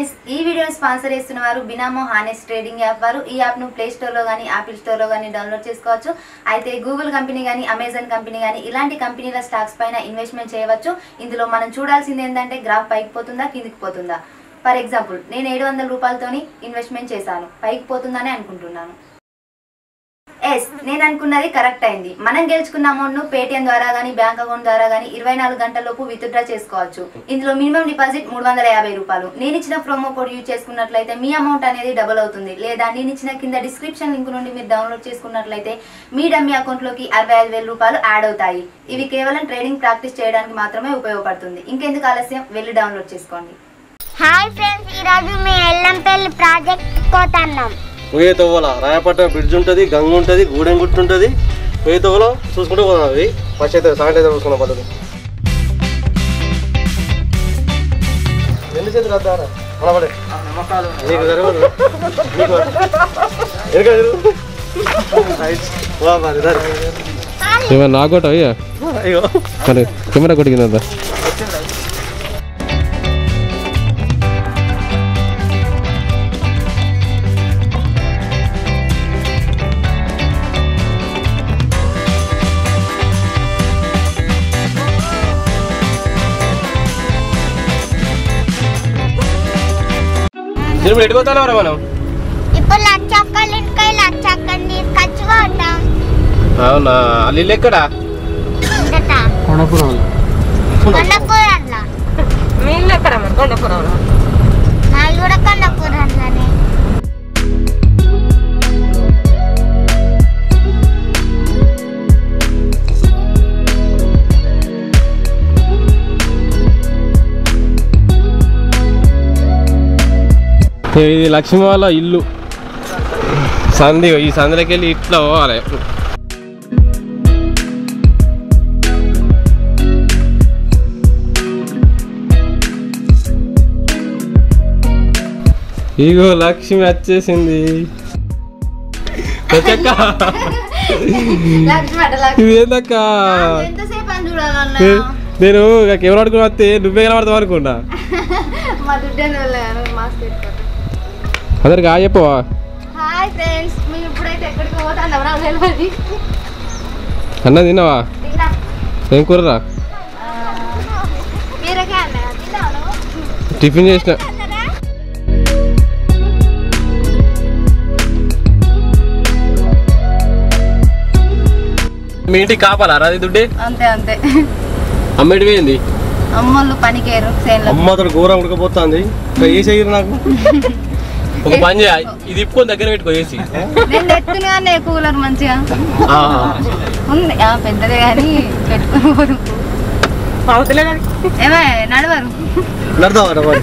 Friends ఈ వీడియోని sponsor చేస్తున్న వారు బినామో హానెస్ ట్రేడింగ్ యాప్ వారు ఈ యాప్ను ప్లే స్టోర్లో కానీ యాపిల్ స్టోర్లో కానీ డౌన్లోడ్ చేసుకోవచ్చు అయితే గూగుల్ కంపెనీ కానీ అమెజాన్ కంపెనీ కానీ ఇలాంటి కంపెనీల స్టాక్స్ పైన ఇన్వెస్ట్మెంట్ చేయవచ్చు ఇందులో మనం చూడాల్సింది ఏంటంటే గ్రాఫ్ పైకి పోతుందా కిందికి పోతుందా ఫర్ ఎగ్జాంపుల్ నేను ఏడు వందల రూపాయలతోని ఇన్వెస్ట్మెంట్ చేశాను పైకి పోతుందని అనుకుంటున్నాను ఎస్ నేను అనుకున్నది కరెక్ట్ అయింది మనం గెలుచుకున్న అమౌంట్ ను పేటిఎం ద్వారా కానీ బ్యాంక్ అకౌంట్ ద్వారా కానీ ఇరవై నాలుగు గంటలలోపు విత్డ్రా చేసుకోవచ్చు ఇందులో మినిమం డిపాజిట్ మూడు వందల యాభై రూపాయలు నేను ఇచ్చిన ప్రోమో కోడ్ యూజ్ చేసుకున్నట్లయితే మీ అమౌంట్ అనేది డబుల్ అవుతుంది లేదా నేను ఇచ్చిన కింద డిస్క్రిప్షన్ లింక్ నుండి మీరు డౌన్లోడ్ చేసుకున్నట్లయితే మీ డమ్మీ అకౌంట్ లోకి అరవై ఐదు వేల రూపాయలు యాడ్ అవుతాయి ఇవి కేవలం ట్రేడింగ్ ప్రాక్టీస్ చేయడానికి మాత్రమే ఉపయోగపడుతుంది ఇంకెందుకు ఆలస్యం వెళ్ళి డౌన్లోడ్ చేసుకోండి హాయ్ ఫ్రెండ్స్ ఈరోజు మీ ఎల్లంపల్లి ప్రాజెక్ట్ పోతున్నాం పోయే తవ్వాల రాయపట్నం బ్రిడ్జ్ ఉంటుంది గంగ ఉంటుంది గూడెం గుట్టు ఉంటుంది పోయే తవ్వలో చూసుకుంటూ పోదాం అవి ఫస్ట్ అయితే సాంట్ అయితే చూసుకున్నాం పద్ధతి ఎన్ని చేతులు వద్దారా అనబడే నీకు జరగదు నీకు వెనక తిరుగు. రైట్. వా మరి రా. ఏమైనా నాకోట అయ్యా అయ్యో మరి కెమెరా కొట్టిందా తిరుమల ఎటుకోతాను రా మనం ఇప్పుడు లచ్చక్కలు ఇంటికి లచ్చక్కని తీసుకొచ్చి పోతాం అవునా అల్లు ఎక్కడా ఉండట కొండకూరట్లా మీళ్ళు ఎక్కడ మరి కొండపురంలో నాది కూడా కొండకూరట్లనే ఇది లక్ష్మి వాళ్ళ ఇల్లు సంధి ఈ సంధిలోకి వెళ్ళి ఇట్లా పోవాలి ఇగో లక్ష్మి వచ్చేసింది వచ్చక్క ఇది ఏందక్క ఎంతసేపు అని చూడాలన్నా నే- నేను ఇక కెమెరా ఆడుకుని వస్తే నువ్వే కనబడతావు అనుకున్నా మా దుడ్డు మాస్క్ పెట్టుకోండి అందరికి ఆ చెప్పవా హాయ్ ఫ్రెండ్స్ మేము ఇప్పుడైతే ఎక్కడికి పోతాం నాకు తెలియదు అన్న తిన్నావా తిన్నా ఏం కూరరా బీరకాయ అన్న తిన్నాను టిఫిన్ చేసిన మీ ఇంటికి కాపాలా రాది దుడ్డే అంతే అంతే అమ్మేటి పోయింది అమ్మోళ్ళు పనికేరు చేనులో అమ్మ అతడు ఘోరం ఉడకపోతుంది ఇంకా ఏ చెయ్యరు నాకు ఒక పని చేయ ఇది ఇప్పుకొని దగ్గర పెట్టుకో ఏసి నేను తెచ్చుకునే కూలర్ మంచిగా ఉంది ఆ, పెద్దదే కానీ పెట్టుకుని పోదు అవతలే ఏమే నడవరు నడదాం మరి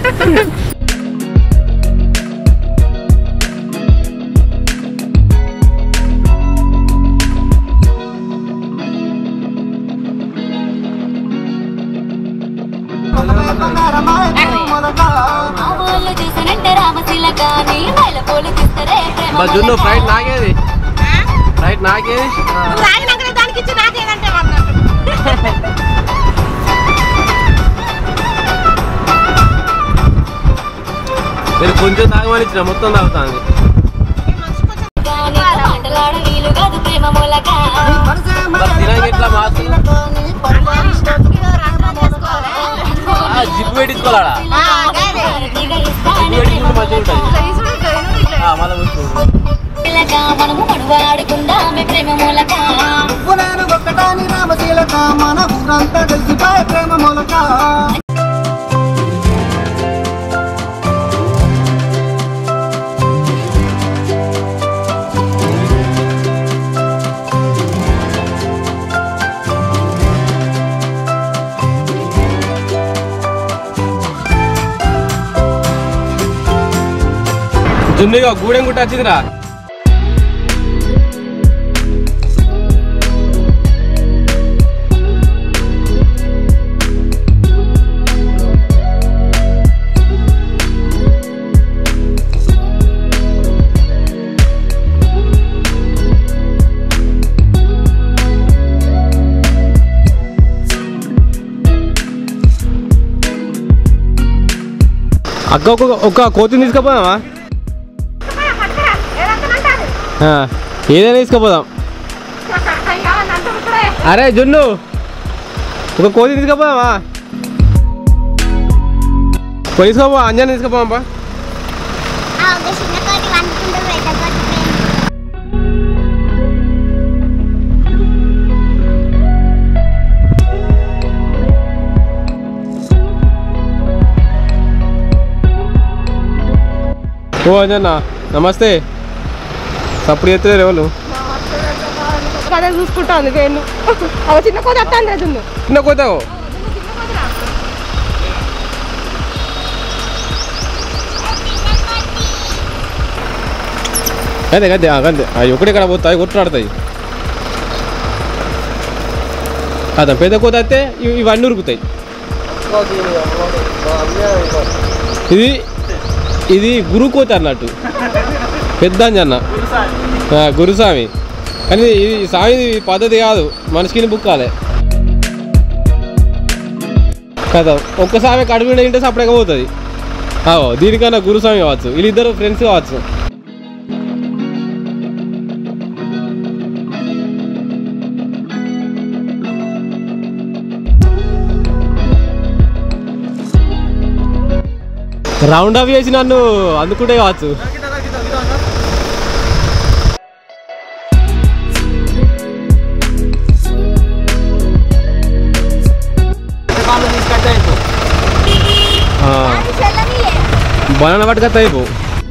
ఆవోళ్ళు చూసినట్టే రామశిలక నీ బయలుపోలు తీస్తారే ప్రేమ మా జున్ను ఫ్రైట్ నాకేది ఫ్రైట్ నాకేది దానికి ఇచ్చి నాకేదంటే నేను కొంచెం తాగమని ఇచ్చిన మొత్తం తాగుతాను కానీ మాటలాడ వీలు కాదు ప్రేమ మూలక తినక ఎట్లా మాసు జిప్పు పెట్టించుకోవాలా హారతిగా ఇస్తాను జిప్పు పెట్టించుకుంటే మంచిగా ఉంటుంది ఆ, మళ్ళా కూర్చో. పిల్లక మనము మడువ ఆడుకుందామే ప్రేమ మూలక జున్నుగా గూడెం గుట్ట వచ్చిందిరా అక్క ఒక ఒక కోతిని తీసుకుపోదామా ఆ, ఏదైనా తీసుకుపోదాం అరే జున్ను ఒక కోతి తీసుకుపోదామా పోయి తీసుకోపో అంజని తీసుకుపోదామా ఆ ఒక చిన్న కోటి వండుకుంటూ పెద్ద కోటి పోయింది. ఓ అంజన్న నమస్తే సప్పుడు ఎత్తలేరు ఎవరు అదే చూసుకుంటా ఉంది వేణు ఒక చిన్న కోత వస్తాను దున్ను చిన్న కోతావు అదే అదే అంతే అవి ఒకటి ఇక్కడ పోతాయి కొట్లాడతాయి అదే పెద్ద కోత అయితే ఇవి- ఇవన్నీ ఉరుకుతాయి ఇది ఇది గురు కోత అన్నట్టు పెద్ద అంజన్న ఆ, గురుస్వామి కానీ ఇది స్వామి పద్ధతి కాదు మనిషికి బుక్కాలే కదా ఒక్కసారి కడుపు నిండా తింటే సపరేట్గా పోతుంది ఆవో దీనికన్నా గురుస్వామి కావచ్చు వీళ్ళిద్దరు ఫ్రెండ్స్ కావచ్చు రౌండ్ అప్ చేసి నన్ను అందుకుంటే కావచ్చు ఆ. బనానా పట్టుకొస్తా అయిపో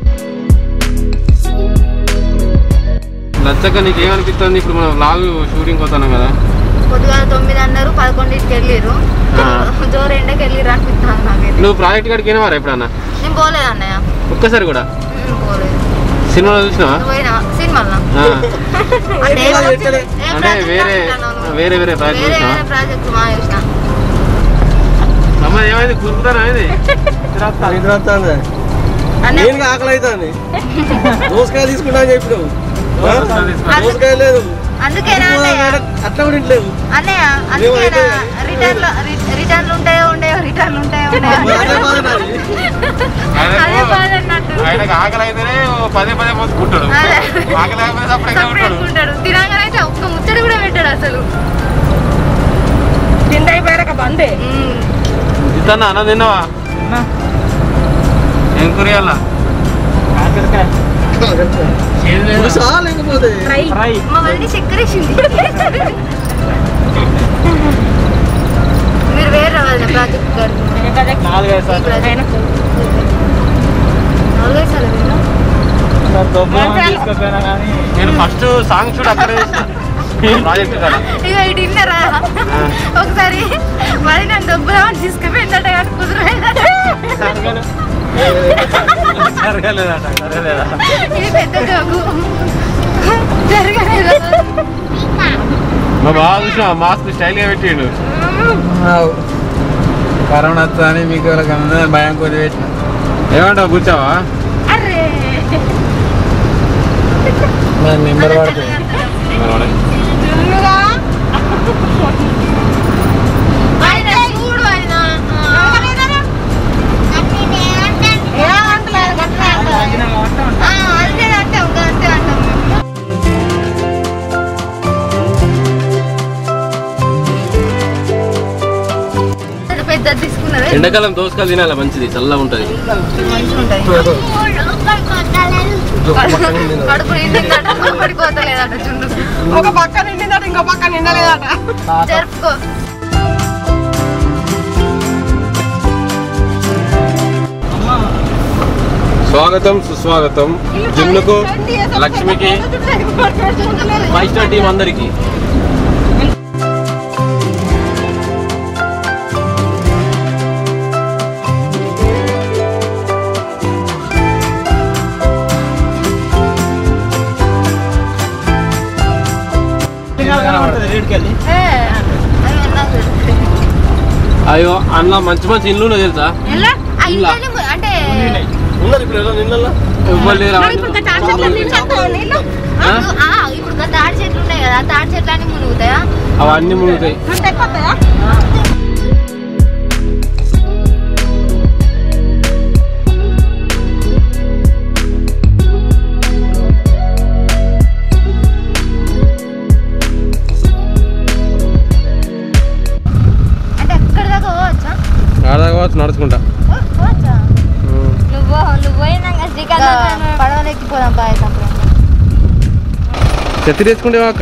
నచ్చక నీకు ఏమనిపిస్తుంది ఇప్పుడు మనం లాగ్ షూటింగ్ పోతున్నాం కదా పొద్దుగా తొమ్మిది అన్నారు పదకొండింటికి వెళ్ళిర్రు ఆ. జోరు ఎండకి వెళ్ళిర్రు అనిపిస్తాను నాకైతే నువ్వు ప్రాజెక్ట్ కాడికి వినవారా ఎప్పుడన్నా నేను పోలేదు అన్నయ్య ఒక్కసారి కూడా నేను పోలేదు సినిమాలో చూసినావా నువ్వు పోయినా సినిమాలో ఆ. అంటే ఏం పెట్టలే. ఏం అంటే ప్రాజెక్ట్ వేరే అంటున్నావు నువ్వు? వేరే వేరే ప్రాజెక్ట్ వేరే చూసినావా వేరే ప్రాజెక్ట్ మా చూసిన అమ్మ ఏమైంది కురుకుతారా ఏది నిద్ర వస్తుంది అన్నయ్య నేను ఆకలి అవుతుంది దోసకాయ తీసుకుంటా అని చెప్పినావు ఆ? తీసుకుంటా. దోసకాయ లేదు అందుకేనా అన్నయ్య అట్లా కూడా ఇంట్లేదు అన్నయ్య లేవు అందుకేనా అయితే. రిటర్న్ రిటర్న్లు ఉంటాయో ఉండయో రిటర్న్లు ఉంటాయో ఉండయో అదే బాధ నాది. అదే బాధ అన్నట్టు ఆయనకు ఆకలి అయితేనే ఓ పదే పదే మొత్తుకుంటాడు అదే. ఆకలి అయిపోతే అప్పుడే సప్పుడు ఉంటాడు అనుకుంటాడు తినగానే అయితే ఒక్క ముచ్చడి కూడా పెట్టాడు అసలు తిండి అయిపోయాక బందే ఉమ్. ఇతన్న అన్నం తిన్నావా ఏం కూరయాల పులుసా లేకపోతే ఫ్రై మా వల్లి చక్కెర ఇచ్చింది మీరు వేరే రావాలి ప్రాజెక్ట్ గారు నాలుగైదు సార్లు నాలుగైదు సార్లు వేరు తీసుకుపోయినా కానీ నేను ఫస్ట్ సాంగ్ షూట్ అక్కడే చేసిన ప్రాజెక్ట్ కాడ ఇక ఇటు విన్నారా ఒకసారి మరి నన్ను దొబ్బరామని తీసుకుపోయిందట కానీ కుదరలేదట జరగలేదట జరగలేదా ఇది పెద్ద జోకు జరగలేదు మా బాగా చూసిన మాస్క్ స్టైల్గా పెట్టిండు కరోనా వస్తుందని మీకు వాళ్ళకి అందరూ భయం కొద్ది పెట్టిన ఏమంటావు కూర్చోవా అరే నెంబర్ పడుతుంది ఆయన చూడు ఆయన ఆ, అంతే అంతే ఒక అంతే అంటాం పెద్ద పెద్ద తీసుకున్నదే ఎండాకాలం దోసకాయలు తినాలి మంచిది చల్లగా ఉంటుంది మంచిగా ఉంటాయి కడుపు నిండిందట పడిపోతలేదట చుండు ఒక పక్క నిండిందట ఇంకో పక్క నిండలేదట జరుపుకో స్వాగతం సుస్వాగతం జిమ్నుకు లక్ష్మికి ఫైవ్ స్టార్ టీం అందరికి ఏ, అయ్యో, నాకు తెలుసు. అయ్యో అన్న మంచి మంచి ఇల్లు ఉన్నాయి తెలుసా ఎలా? ఆ ఇలా. ఇంట్లోనే ము- అంటే ఉన్నారు ఇప్పుడు ఎలా నిన్నల్లా ఎవ్వరు లేరు మరి ఇప్పుడు ఇంకా తాటి చెట్లు నీళ్ళు చల్లుతావా నీళ్ళు? ఆ? ఆ, ఇప్పుడు ఇంకా తాడి చెట్లు ఉన్నాయి కదా ఆ తాడి చెట్లు అన్ని మునుగుతాయా అవన్నీ మునుగుతాయి అంత ఎక్కువస్తాయా? కావచ్చు నడుచుకుంటా ఉమ్. నువ్వు నువ్వు పోయినాక శ్రీకాంత్ పడవలు ఎక్కిపోదాం బాయ్ అప్పుడు చెత్త తెచ్చుకుంటే అక్క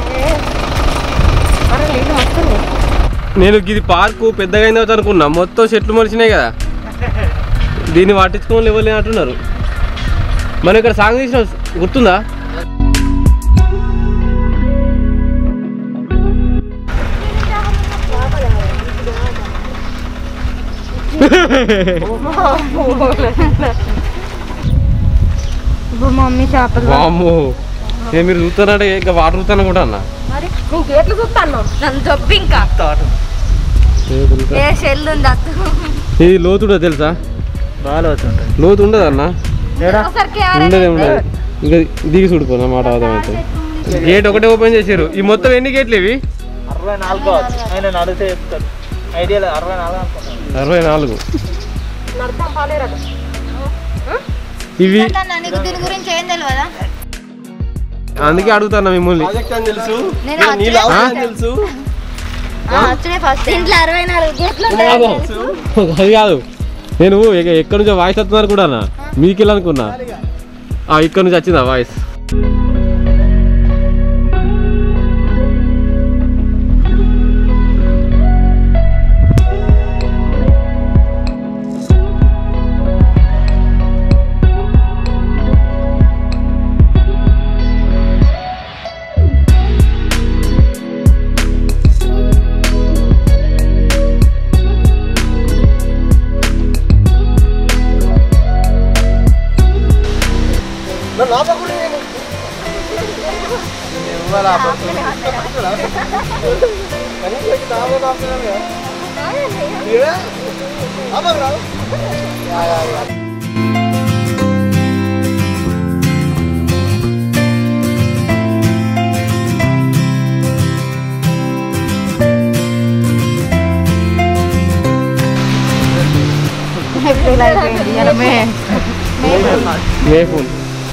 అరే నీళ్ళు వస్తుంది నేను ఇది పార్కు పెద్దగా అయింది అనుకున్నా మొత్తం చెట్లు మలిచినాయి కదా దీన్ని పట్టించుకోవాలి ఎవరు అంటున్నారు మనం ఇక్కడ సాంగ్ తీసిన గుర్తుందా ఇప్పుడు మమ్మీ చేపలు వామ్మో నేను మీరు చూస్తారంటే ఇంకా వాటర్ చూస్తాను కూడా అన్న మరి నీకు ఎట్లా చూస్తాను నన్ను చెప్పు ఇంకా ఏ షెల్ ఉంది అత్తు ఇది లోతుండదు తెలుసా లోతు ఉండదు అన్న ఒకసారికి ఉండదే ఉండదు ఇంకా దిగి చూడుకో మాట అర్థమైతే గేట్ ఒకటే ఓపెన్ చేశారు ఈ మొత్తం ఎన్ని గేట్లు ఇవి అరవై నాలుగు కావచ్చు ఆయన అడిగితే చెప్తాడు ఐడియా లేదు అరవై నాలుగు అనుకున్నాను అరవై నాలుగు నడతాం పాలేరట ఇవి నీకు దీని గురించి ఏం తెలియదా అందుకే అడుగుతాను మిమ్మల్ని ప్రాజెక్ట్ అని తెలుసు నేను ఇక్కడ నీళ్ళు వచ్చే- అవసరం అని తెలుసు వచ్చే ఫస్ట్ ఇంట్లో అరవై నాలుగు గేట్లు అది కాదు నేను ఎక్క- ఎక్కడి నుంచో వాయిస్ వస్తున్నారు కూడా అన్న మీకు అనుకున్నా ఆ, ఇక్కడ నుంచి వచ్చిందా వాయిస్ నన్ను ఆపకుండా నేను. ఇవ్వాలి ఆపకుండా. కనీసం ఇక్కడ తాగలేదు ఆపుతున్నాను కదా. మీరే? ఆపకు రాదు. Yeah, yeah, yeah. ఏప్రిల్ అయిపోయింది ఇలా మే మే ఫోన్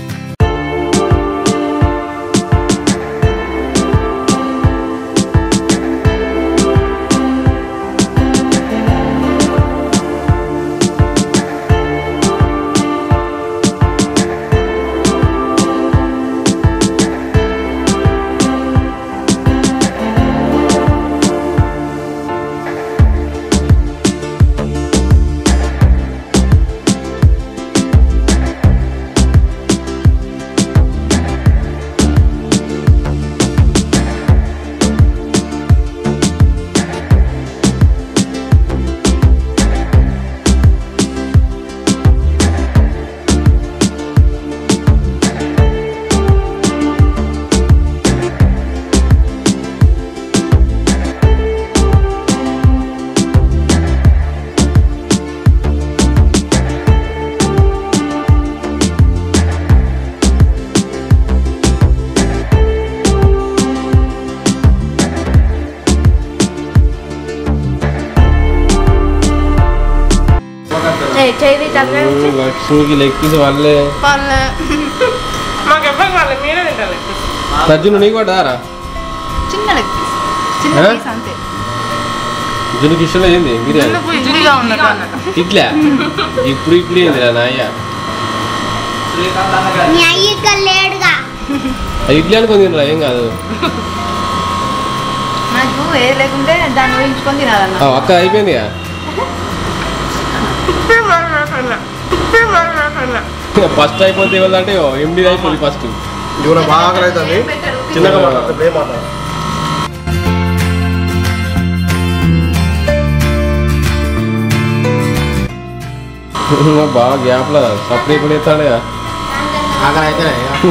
చేయి తగ్గ లక్ష్మికి లెగ్ పీస్ వాళ్ళే మాకు ఎవ్వరు వాళ్ళు మీరే తింటారు సజ్జును నీకు పడ్డారా చిన్న లెగ్ పీస్ చిన్న ఆ? పీస్ అంతే జున్నుకి ఇష్టం లేదు బిర్యానీ ఇడ్లీగా ఉన్నట్టు అన్నట్టు ఇట్లా ఇప్పుడు ఇడ్లీ ఏంది నా అయ్య నీ అయ్య ఇక్కడ లేడుగా అది ఇడ్లీ అనుకుని తినరా ఏం కాదు నాకు ఏ లేకుంటే దాన్ని ఊహించుకొని తినాలన్న ఆ, అక్క అయిపోయింది ఫస్ట్ అయిపోతే ఇవ్వాలంటే ఎండి అయిపోయింది ఫస్ట్ ఇవాళ బాగా ఆకలి అవుతుంది చిన్నగా మాట్లాడతా ప్రేమ మాట్లాడ బాగా గ్యాప్లో సప్లై కూడా ఎత్తాడు ఆకలి అయితే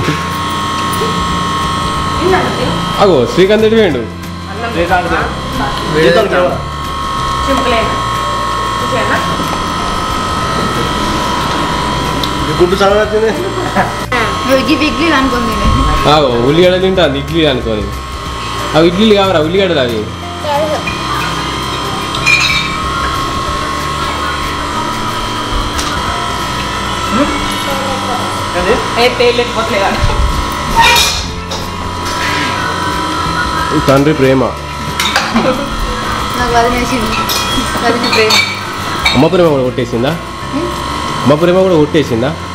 అగో శ్రీకాంత్ ఎటు వేయండు సింపుల్ అయినా చూసానా గుడ్డు చాలా వచ్చింది ఇవి ఇడ్లీ అనుకుంది ఆగో ఉల్లిగడ్డ తింటాను ఇడ్లీ అనుకోని అవి ఇడ్లీలు కావరా ఉల్లిగడ్డలు అవి ఏ తేలేకపోతే తండ్రి ప్రేమ నాకు వదిలేసింది వదిలి ప్రేమ అమ్మ ప్రేమ కూడా కొట్టేసిందా అమ్మ ప్రేమ కూడా కొట్టేసిందా